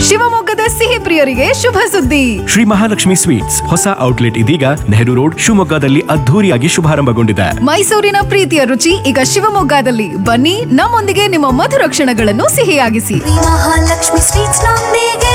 ಶಿವಮೊಗ್ಗದ ಸಿಹಿ ಪ್ರಿಯರಿಗೆ ಶುಭ ಸುದ್ದಿ ಶ್ರೀ ಮಹಾಲಕ್ಷ್ಮಿ ಸ್ವೀಟ್ಸ್ ಹೊಸ ಔಟ್ಲೆಟ್ ಇದೀಗ ನೆಹರು ರೋಡ್ ಶಿವಮೊಗ್ಗದಲ್ಲಿ ಅದ್ಧೂರಿಯಾಗಿ ಶುಭಾರಂಭಗೊಂಡಿದೆ ಮೈಸೂರಿನ ಪ್ರೀತಿಯ ರುಚಿ ಈಗ ಶಿವಮೊಗ್ಗದಲ್ಲಿ ಬನ್ನಿ ನಮ್ಮೊಂದಿಗೆ ನಿಮ್ಮ ಮಧುರ ಕ್ಷಣಗಳನ್ನು ಸಿಹಿಯಾಗಿಸಿ ಮಹಾಲಕ್ಷ್ಮಿ ಸ್ವೀಟ್ಸ್ ನೊಂದಿಗೆ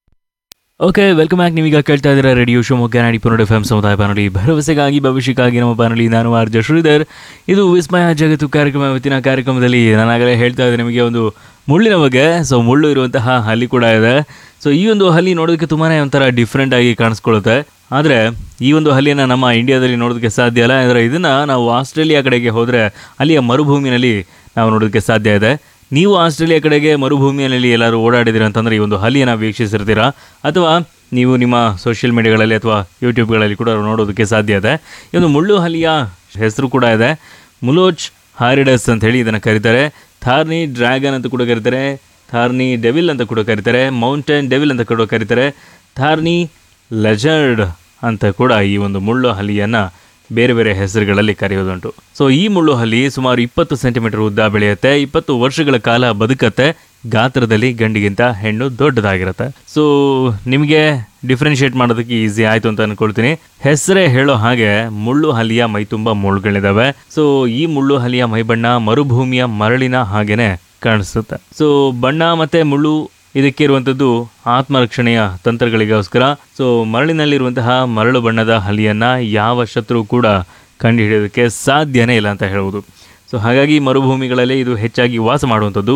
ಓಕೆ ವೆಲ್ಕಮ್ ಬ್ಯಾಕ್ ನೀವೀಗ ಕೇಳ್ತಾ ಇದ್ದೀರಾ ರೇಡಿಯೋ ಶಿವಮೊಗ್ಗ ನಾಡಿ ಪುನಡ್ ಎಫ್ ಎಂ ಸಮುದಾಯ ಬಾನುಲಿ ಭರವಸೆಗಾಗಿ ಭವಿಷ್ಯಕ್ಕಾಗಿ ನಮ್ಮ ಬಾನುಲಿ ನಾನು ಆರ್ ಜೆ ಶ್ರೀಧರ್ ಇದು ವಿಸ್ಮಯ ಜಗತ್ತು ಕಾರ್ಯಕ್ರಮ ಇವತ್ತಿನ ಕಾರ್ಯಕ್ರಮದಲ್ಲಿ ನಾನಾಗಲೇ ಹೇಳ್ತಾ ಇದ್ದೆ ನಿಮಗೆ ಒಂದು ಮುಳ್ಳಿನ ಬಗ್ಗೆ ಸೊ ಮುಳ್ಳು ಇರುವಂತಹ ಹಲ್ಲಿ ಕೂಡ ಇದೆ ಸೊ ಈ ಒಂದು ಹಲ್ಲಿ ನೋಡೋದಕ್ಕೆ ತುಂಬಾ ಒಂಥರ ಡಿಫ್ರೆಂಟ್ ಆಗಿ ಕಾಣಿಸ್ಕೊಳ್ಳುತ್ತೆ ಆದರೆ ಈ ಒಂದು ಹಲ್ಲಿಯನ್ನು ನಮ್ಮ ಇಂಡಿಯಾದಲ್ಲಿ ನೋಡೋದಕ್ಕೆ ಸಾಧ್ಯ ಇಲ್ಲ ಅಂದರೆ ಇದನ್ನು ನಾವು ಆಸ್ಟ್ರೇಲಿಯಾ ಕಡೆಗೆ ಹೋದರೆ ಅಲ್ಲಿಯ ಮರುಭೂಮಿನಲ್ಲಿ ನಾವು ನೋಡೋದಕ್ಕೆ ಸಾಧ್ಯ ಇದೆ ನೀವು ಆಸ್ಟ್ರೇಲಿಯಾ ಕಡೆಗೆ ಮರುಭೂಮಿಯಲ್ಲಿ ಎಲ್ಲರೂ ಓಡಾಡಿದ್ದೀರಾ ಅಂತಂದರೆ ಈ ಒಂದು ಹಲ್ಲಿಯನ್ನು ವೀಕ್ಷಿಸಿರ್ತೀರಾ ಅಥವಾ ನೀವು ನಿಮ್ಮ ಸೋಷಿಯಲ್ ಮೀಡಿಯಾಗಳಲ್ಲಿ ಅಥವಾ ಯೂಟ್ಯೂಬ್ಗಳಲ್ಲಿ ಕೂಡ ನೋಡೋದಕ್ಕೆ ಸಾಧ್ಯ ಇದೆ ಈ ಒಂದು ಮುಳ್ಳು ಹಲ್ಲಿಯ ಹೆಸರು ಕೂಡ ಇದೆ ಮುಲೋಚ್ ಹಾರಿಡಸ್ ಅಂತ ಹೇಳಿ ಇದನ್ನು ಕರೀತಾರೆ ಥಾರ್ನಿ ಡ್ರ್ಯಾಗನ್ ಅಂತ ಕೂಡ ಕರೀತಾರೆ ಥಾರ್ನಿ ಡೆವಿಲ್ ಅಂತ ಕೂಡ ಕರೀತಾರೆ ಮೌಂಟೇನ್ ಡೆವಿಲ್ ಅಂತ ಕೂಡ ಕರೀತಾರೆ ಥಾರ್ನಿ ಲೆಜರ್ಡ್ ಅಂತ ಕೂಡ ಈ ಒಂದು ಮುಳ್ಳು ಹಲ್ಲಿಯನ್ನು ಬೇರೆ ಬೇರೆ ಹೆಸರುಗಳಲ್ಲಿ ಕರೆಯೋದುಂಟು ಸೊ ಈ ಮುಳ್ಳು ಹಲ್ಲಿ ಸುಮಾರು ಇಪ್ಪತ್ತು ಸೆಂಟಿಮೀಟರ್ ಉದ್ದ ಬೆಳೆಯುತ್ತೆ ಇಪ್ಪತ್ತು ವರ್ಷಗಳ ಕಾಲ ಬದುಕತ್ತೆ ಗಾತ್ರದಲ್ಲಿ ಗಂಡಿಗಿಂತ ಹೆಣ್ಣು ದೊಡ್ಡದಾಗಿರುತ್ತೆ ಸೊ ನಿಮಗೆ ಡಿಫ್ರೆನ್ಶಿಯೇಟ್ ಮಾಡೋದಕ್ಕೆ ಈಸಿ ಆಯಿತು ಅಂತ ಅನ್ಕೊಳ್ತೀನಿ ಹೆಸರೇ ಹೇಳೋ ಹಾಗೆ ಮುಳ್ಳು ಹಲ್ಲಿಯ ಮೈ ತುಂಬ ಮುಳ್ಳುಗಳಿದಾವೆ ಸೊ ಈ ಮುಳ್ಳು ಹಲ್ಲಿಯ ಮೈ ಬಣ್ಣ ಮರುಭೂಮಿಯ ಮರಳಿನ ಹಾಗೇನೆ ಕಾಣಿಸುತ್ತೆ ಸೊ ಬಣ್ಣ ಮತ್ತೆ ಮುಳ್ಳು ಇದಕ್ಕೆ ಇರುವಂಥದ್ದು ಆತ್ಮರಕ್ಷಣೆಯ ತಂತ್ರಗಳಿಗೋಸ್ಕರ ಸೊ ಮರಳಿನಲ್ಲಿರುವಂತಹ ಮರಳು ಬಣ್ಣದ ಹಲಿಯನ್ನ ಯಾವ ಶತ್ರು ಕೂಡ ಕಂಡುಹಿಡಿಯೋದಕ್ಕೆ ಸಾಧ್ಯನೇ ಇಲ್ಲ ಅಂತ ಹೇಳ್ಬೋದು ಸೊ ಹಾಗಾಗಿ ಮರುಭೂಮಿಗಳಲ್ಲಿ ಇದು ಹೆಚ್ಚಾಗಿ ವಾಸ ಮಾಡುವಂಥದ್ದು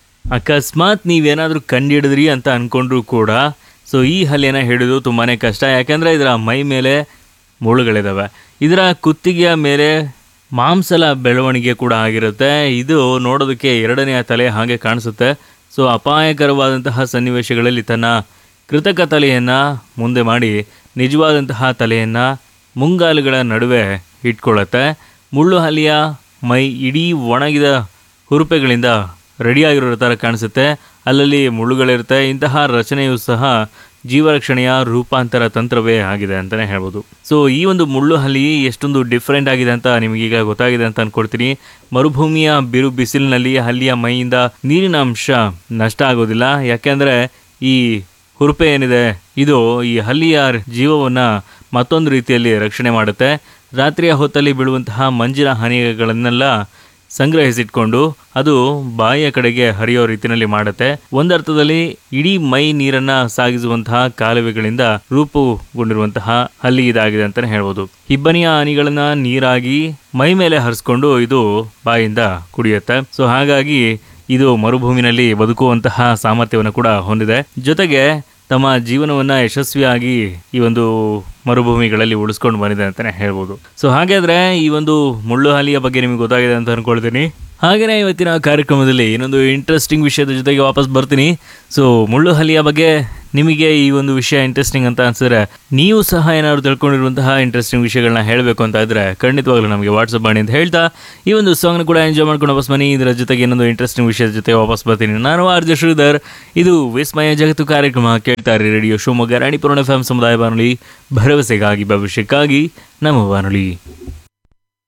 ಅಕಸ್ಮಾತ್ ನೀವೇನಾದರೂ ಕಂಡುಹಿಡಿದ್ರಿ ಅಂತ ಅಂದ್ಕೊಂಡ್ರೂ ಕೂಡ ಸೊ ಈ ಹಲ್ಲಿಯನ್ನು ಹಿಡಿದು ತುಂಬಾ ಕಷ್ಟ ಯಾಕೆಂದರೆ ಇದರ ಮೈ ಮೇಲೆ ಮುಳ್ಳುಗಳಿದ್ದಾವೆ ಇದರ ಕುತ್ತಿಗೆಯ ಮೇಲೆ ಮಾಂಸಲ ಬೆಳವಣಿಗೆ ಕೂಡ ಆಗಿರುತ್ತೆ ಇದು ನೋಡೋದಕ್ಕೆ ಎರಡನೆಯ ತಲೆ ಹಾಗೆ ಕಾಣಿಸುತ್ತೆ ಸೊ ಅಪಾಯಕರವಾದಂತಹ ಸನ್ನಿವೇಶಗಳಲ್ಲಿ ತನ್ನ ಕೃತಕ ತಲೆಯನ್ನು ಮುಂದೆ ಮಾಡಿ ನಿಜವಾದಂತಹ ತಲೆಯನ್ನು ಮುಂಗಾಲುಗಳ ನಡುವೆ ಇಟ್ಕೊಳ್ಳುತ್ತೆ ಮುಳ್ಳು ಹಲ್ಲಿಯ ಮೈ ಇಡೀ ಒಣಗಿದ ಹುರುಪೆಗಳಿಂದ ರೆಡಿಯಾಗಿರೋ ಥರ ಕಾಣಿಸುತ್ತೆ ಅಲ್ಲಲ್ಲಿ ಮುಳ್ಳುಗಳಿರುತ್ತೆ ಇಂತಹ ರಚನೆಯು ಸಹ ಜೀವರಕ್ಷಣೆಯ ರೂಪಾಂತರ ತಂತ್ರವೇ ಆಗಿದೆ ಅಂತಲೇ ಹೇಳ್ಬೋದು ಸೊ ಈ ಒಂದು ಮುಳ್ಳು ಹಲ್ಲಿ ಎಷ್ಟೊಂದು ಡಿಫ್ರೆಂಟ್ ಆಗಿದೆ ಅಂತ ನಿಮಗೀಗ ಗೊತ್ತಾಗಿದೆ ಅಂತ ಅನ್ಕೊಡ್ತೀನಿ ಮರುಭೂಮಿಯ ಬಿರು ಬಿಸಿಲಿನಲ್ಲಿ ಹಲ್ಲಿಯ ಮೈಯಿಂದ ನೀರಿನ ಅಂಶ ನಷ್ಟ ಆಗೋದಿಲ್ಲ ಯಾಕೆಂದರೆ ಈ ಹುರುಪೆ ಏನಿದೆ ಇದು ಈ ಹಲ್ಲಿಯ ಜೀವವನ್ನು ಮತ್ತೊಂದು ರೀತಿಯಲ್ಲಿ ರಕ್ಷಣೆ ಮಾಡುತ್ತೆ ರಾತ್ರಿಯ ಹೊತ್ತಲ್ಲಿ ಬೀಳುವಂತಹ ಮಂಜಿನ ಹನಿಗಳನ್ನೆಲ್ಲ ಸಂಗ್ರಹಿಸಿಟ್ಕೊಂಡು ಅದು ಬಾಯಿಯ ಕಡೆಗೆ ಹರಿಯೋ ರೀತಿಯಲ್ಲಿ ಮಾಡುತ್ತೆ ಒಂದರ್ಥದಲ್ಲಿ ಇಡೀ ಮೈ ನೀರನ್ನ ಸಾಗಿಸುವಂತಹ ಕಾಲುವೆಗಳಿಂದ ರೂಪುಗೊಂಡಿರುವಂತಹ ಹಲ್ಲಿ ಇದಾಗಿದೆ ಅಂತಾನೆ ಹೇಳ್ಬೋದು ಇಬ್ಬನಿಯ ಹನಿಗಳನ್ನ ನೀರಾಗಿ ಮೈ ಮೇಲೆ ಹರಿಸ್ಕೊಂಡು ಇದು ಬಾಯಿಂದ ಕುಡಿಯುತ್ತೆ ಸೊ ಹಾಗಾಗಿ ಇದು ಮರುಭೂಮಿನಲ್ಲಿ ಬದುಕುವಂತಹ ಸಾಮರ್ಥ್ಯವನ್ನು ಕೂಡ ಹೊಂದಿದೆ ಜೊತೆಗೆ ತಮ್ಮ ಜೀವನವನ್ನ ಯಶಸ್ವಿಯಾಗಿ ಈ ಒಂದು ಮರುಭೂಮಿಗಳಲ್ಲಿ ಉಳಿಸ್ಕೊಂಡು ಬಂದಿದೆ ಅಂತಾನೆ ಹೇಳ್ಬೋದು ಸೊ ಹಾಗಾದ್ರೆ ಈ ಒಂದು ಮುಳ್ಳು ಹಾಲಿಯ ಬಗ್ಗೆ ನಿಮಗೆ ಗೊತ್ತಾಗಿದೆ ಅಂತ ಅನ್ಕೊಳ್ತೀನಿ ಹಾಗೆಯೇ ಇವತ್ತಿನ ಕಾರ್ಯಕ್ರಮದಲ್ಲಿ ಇನ್ನೊಂದು ಇಂಟ್ರೆಸ್ಟಿಂಗ್ ವಿಷಯದ ಜೊತೆಗೆ ವಾಪಸ್ ಬರ್ತೀನಿ ಸೊ ಮುಳ್ಳು ಹಲಿಯ ಬಗ್ಗೆ ನಿಮಗೆ ಈ ಒಂದು ವಿಷಯ ಇಂಟ್ರೆಸ್ಟಿಂಗ್ ಅಂತ ಅನ್ಸಿದ್ರೆ ನೀವು ಸಹ ಏನಾದ್ರು ತಿಳ್ಕೊಂಡಿರುವಂತಹ ಇಂಟ್ರೆಸ್ಟಿಂಗ್ ವಿಷಯಗಳನ್ನ ಹೇಳಬೇಕು ಅಂತ ಇದ್ರೆ ಖಂಡಿತವಾಗ್ಲೂ ನಮಗೆ ವಾಟ್ಸಪ್ ಮಾಡಿ ಅಂತ ಹೇಳ್ತಾ ಈ ಒಂದು ಸಾಂಗ್ನ ಕೂಡ ಎಂಜಾಯ್ ಮಾಡ್ಕೊಂಡು ವಾಪಸ್ ಬನ್ನಿ ಇದರ ಜೊತೆಗೆ ಇನ್ನೊಂದು ಇಂಟ್ರೆಸ್ಟಿಂಗ್ ವಿಷಯದ ಜೊತೆ ವಾಪಸ್ ಬರ್ತೀನಿ ನಾನು ಆರ್ ಜೆ ಶ್ರೀಧರ್ ಇದು ವಿಸ್ಮಯ ಜಗತ್ತು ಕಾರ್ಯಕ್ರಮ ಕೇಳ್ತಾರೆ radio Shivamogga Ranipura F M ಸಮುದಾಯ ಬಾನುಲಿ ಭರವಸೆಗಾಗಿ ಭವಿಷ್ಯಕ್ಕಾಗಿ ನಮ್ಮ ಬಾನುಲಿ